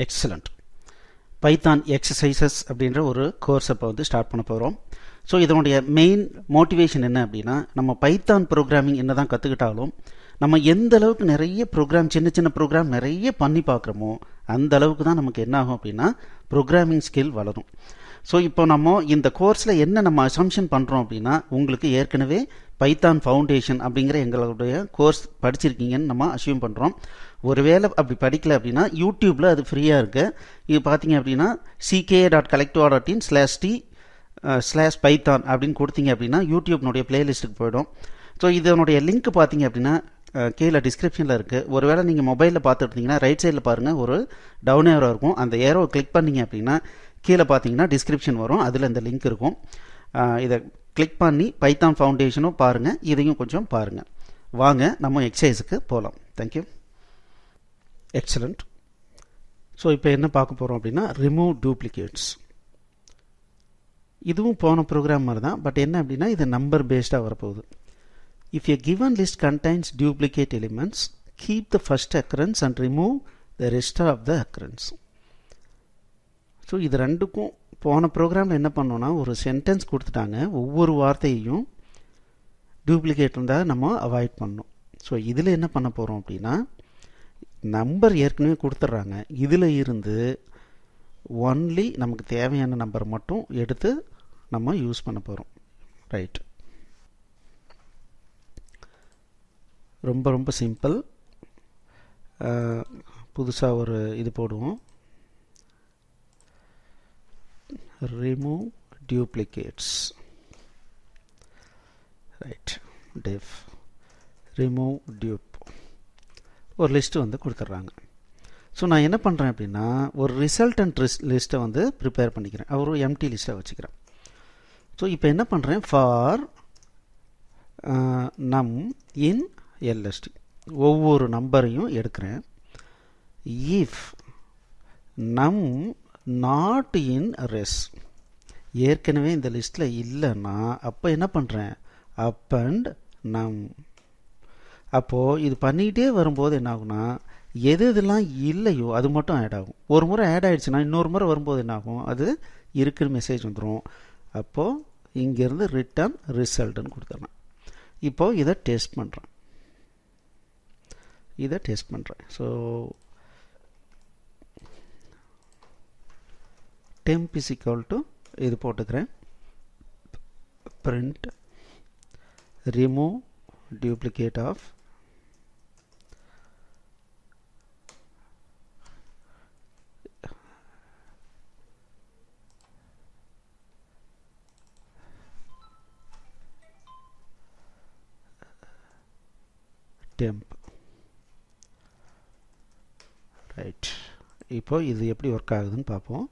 excellent Python exercises அப்படின்ற ஒரு course இப்போ வந்து ஸ்டார்ட் பண்ண போகிறோம் ஸோ இதனுடைய மெயின் மோட்டிவேஷன் என்ன அப்படின்னா நம்ம பைத்தான் ப்ரோக்ராமிங் என்ன தான் கற்றுக்கிட்டாலும் நம்ம எந்த அளவுக்கு நிறைய ப்ரோக்ராம் சின்ன சின்ன ப்ரோக்ராம் நிறைய பண்ணி பார்க்குறோமோ அந்த அளவுக்கு தான் நமக்கு என்ன ஆகும் அப்படின்னா ப்ரோக்ராமிங் ஸ்கில் வளரும் ஸோ இப்போ நம்ம இந்த கோர்ஸில் என்ன நம்ம அசம்ஷன் பண்ணுறோம் அப்படின்னா உங்களுக்கு ஏற்கனவே பைத்தான் ஃபவுண்டேஷன் அப்படிங்கிற எங்களுடைய கோர்ஸ் படிச்சிருக்கீங்கன்னு நம்ம அசியூம் பண்ணுறோம் ஒருவேளை அப்படி படிக்கல அப்படின்னா யூடியூப்பில் அது ஃப்ரீயாக இருக்கு இது பார்த்தீங்க அப்படின்னா சிகே டாட் கலெக்டிவா dot in slash T slash Python அப்படின்னு கொடுத்தீங்க அப்படின்னா யூடியூப்னுடைய பிளேலிஸ்ட்டுக்கு போயிடும் ஸோ இதனுடைய லிங்க் பார்த்தீங்க அப்படின்னா கீழே டிஸ்கிரிப்ஷனில் இருக்குது ஒருவேளை நீங்கள் மொபைலில் பார்த்துருந்தீங்கன்னா ரைட் சைடில் பாருங்கள் ஒரு டவுன் ஏரோ இருக்கும் அந்த ஏரோவை கிளிக் பண்ணீங்க அப்படின்னா கீழே பார்த்தீங்கன்னா டிஸ்கிரிப்ஷன் வரும் அதில் இந்த லிங்க் இருக்கும் இதை கிளிக் பண்ணி பைத்தான் ஃபவுண்டேஷனும் பாருங்கள் இதையும் கொஞ்சம் பாருங்கள் வாங்க நம்ம எக்ஸசைஸுக்கு போகலாம் தேங்க்யூ எக்ஸலண்ட் ஸோ இப்போ என்ன பார்க்க போகிறோம் அப்படின்னா ரிமூவ் டூப்ளிகேட்ஸ் இதுவும் போன ப்ரோக்ராம் மாதிரி தான் பட் என்ன அப்படின்னா இது நம்பர் பேஸ்டாக வரப்போகுது if a given list contains duplicate elements keep the first occurrence and remove the rest of the occurrence so இது ரெண்டுக்கும் போன ப்ரோக்ராமில் என்ன பண்ணோன்னா ஒரு சென்டென்ஸ் கொடுத்துட்டாங்க ஒவ்வொரு வார்த்தையையும் டூப்ளிகேட் இருந்தால் நம்ம அவாய்ட் பண்ணணும் ஸோ இதில் என்ன பண்ண போகிறோம் அப்படின்னா நம்பர் ஏற்கனவே கொடுத்துட்றாங்க இதில் இருந்து ஒன்லி நமக்கு தேவையான நம்பர் மட்டும் எடுத்து நம்ம யூஸ் பண்ண போகிறோம் ரைட் ரொம்ப ரொம்ப சிம்பிள் புதுசாக ஒரு இது போடுவோம் remove duplicates right def remove dupe ஒரு லிஸ்ட்டு வந்து கொடுத்துட்றாங்க ஸோ நான் என்ன பண்ணுறேன் அப்படின்னா ஒரு ரிசல்டன்ட் லிஸ்ட்டை வந்து ப்ரிப்பேர் பண்ணிக்கிறேன் ஒரு எம்டி லிஸ்ட்டை வச்சுக்கிறேன் ஸோ இப்போ என்ன பண்ணுறேன் ஃபார் நம் இன் எல்எஸ்டி ஒவ்வொரு நம்பரையும் எடுக்கிறேன் இஃப் நம் நாட் இன் ரெஸ் ஏற்கனவே இந்த லிஸ்ட்டில் இல்லைன்னா அப்போ என்ன பண்ணுறேன் அப் அண்ட் நம் அப்போது இது பண்ணிக்கிட்டே வரும்போது என்ன ஆகும்னா எது இதெல்லாம் இல்லையோ அது மட்டும் ஆட் ஆகும் ஒரு முறை ஆட் ஆகிடுச்சுன்னா இன்னொரு முறை வரும்போது என்ன ஆகும் அது இருக்கிற மெசேஜ் வந்துடும் அப்போது இங்கேருந்து ரிட்டர்ன் ரிசல்ட்டுன்னு கொடுத்துட்றேன் இப்போது இதை டெஸ்ட் பண்ணுறேன் இதை டெஸ்ட் பண்ணுறேன் so temp is equal to இது போட்டுக்கிறேன் print remove duplicate of temp right இப்போ இது எப்படி ஒர்க் ஆகுதுன்னு பார்ப்போம்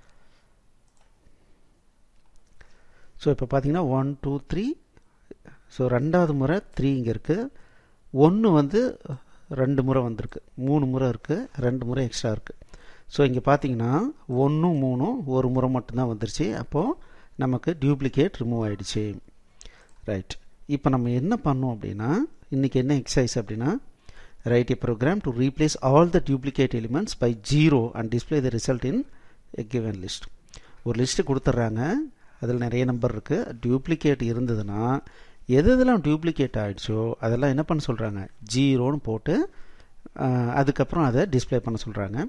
ஸோ இப்போ பார்த்தீங்கன்னா ஒன் டூ த்ரீ ஸோ ரெண்டாவது முறை த்ரீ இங்கே இருக்குது ஒன்று வந்து ரெண்டு முறை வந்திருக்கு மூணு முறை இருக்குது ரெண்டு முறை எக்ஸ்ட்ரா இருக்குது ஸோ இங்கே பார்த்தீங்கன்னா ஒன்றும் மூணும் ஒரு முறை மட்டும்தான் வந்துருச்சு அப்போது நமக்கு டியூப்ளிகேட் ரிமூவ் ஆகிடுச்சு ரைட் இப்போ நம்ம என்ன பண்ணோம் அப்படின்னா இன்றைக்கி என்ன எக்ஸசைஸ் அப்படின்னா write a program to replace all the duplicate elements by zero and display the result in a given list ஒரு லிஸ்ட்டு கொடுத்துட்றாங்க அதில் நிறைய நம்பர் இருக்குது டியூப்ளிகேட் இருந்ததுன்னா எது எதெல்லாம் டியூப்ளிகேட் ஆகிடுச்சோ அதெல்லாம் என்ன பண்ண சொல்கிறாங்க ஜீரோன்னு போட்டு அதுக்கப்புறம் அதை டிஸ்பிளே பண்ண சொல்கிறாங்க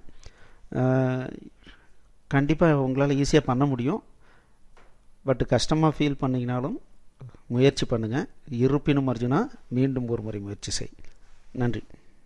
கண்டிப்பாக உங்களால் ஈஸியாக பண்ண முடியும் பட் கஷ்டமாக ஃபீல் பண்ணிங்கனாலும் முயற்சி பண்ணுங்கள் இருப்பினும் அர்ஜுனா மீண்டும் ஒரு முறை முயற்சி செய் நன்றி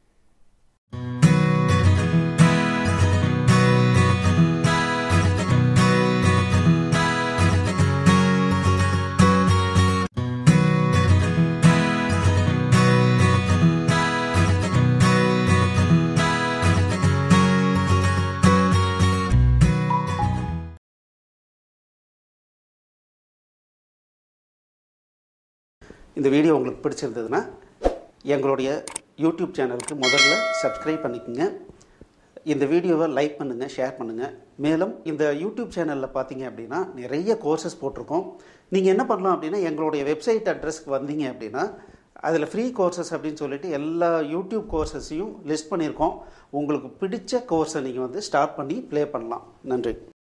இந்த வீடியோ உங்களுக்கு பிடிச்சிருந்ததுன்னா எங்களுடைய யூடியூப் சேனலுக்கு முதல்ல சப்ஸ்கிரைப் பண்ணிக்கோங்க இந்த வீடியோவை லைக் பண்ணுங்கள் ஷேர் பண்ணுங்கள் மேலும் இந்த யூடியூப் சேனலில் பார்த்தீங்க அப்படின்னா நிறைய கோர்சஸ் போட்டிருக்கோம் நீங்கள் என்ன பண்ணலாம் அப்படின்னா எங்களுடைய வெப்சைட் அட்ரஸ்க்கு வந்தீங்க அப்படின்னா அதில் ஃப்ரீ கோர்சஸ் அப்படின்னு சொல்லிட்டு எல்லா யூடியூப் கோர்சஸையும் லிஸ்ட் பண்ணியிருக்கோம் உங்களுக்கு பிடிச்ச கோர்ஸை நீங்கள் வந்து ஸ்டார்ட் பண்ணி ப்ளே பண்ணலாம் நன்றி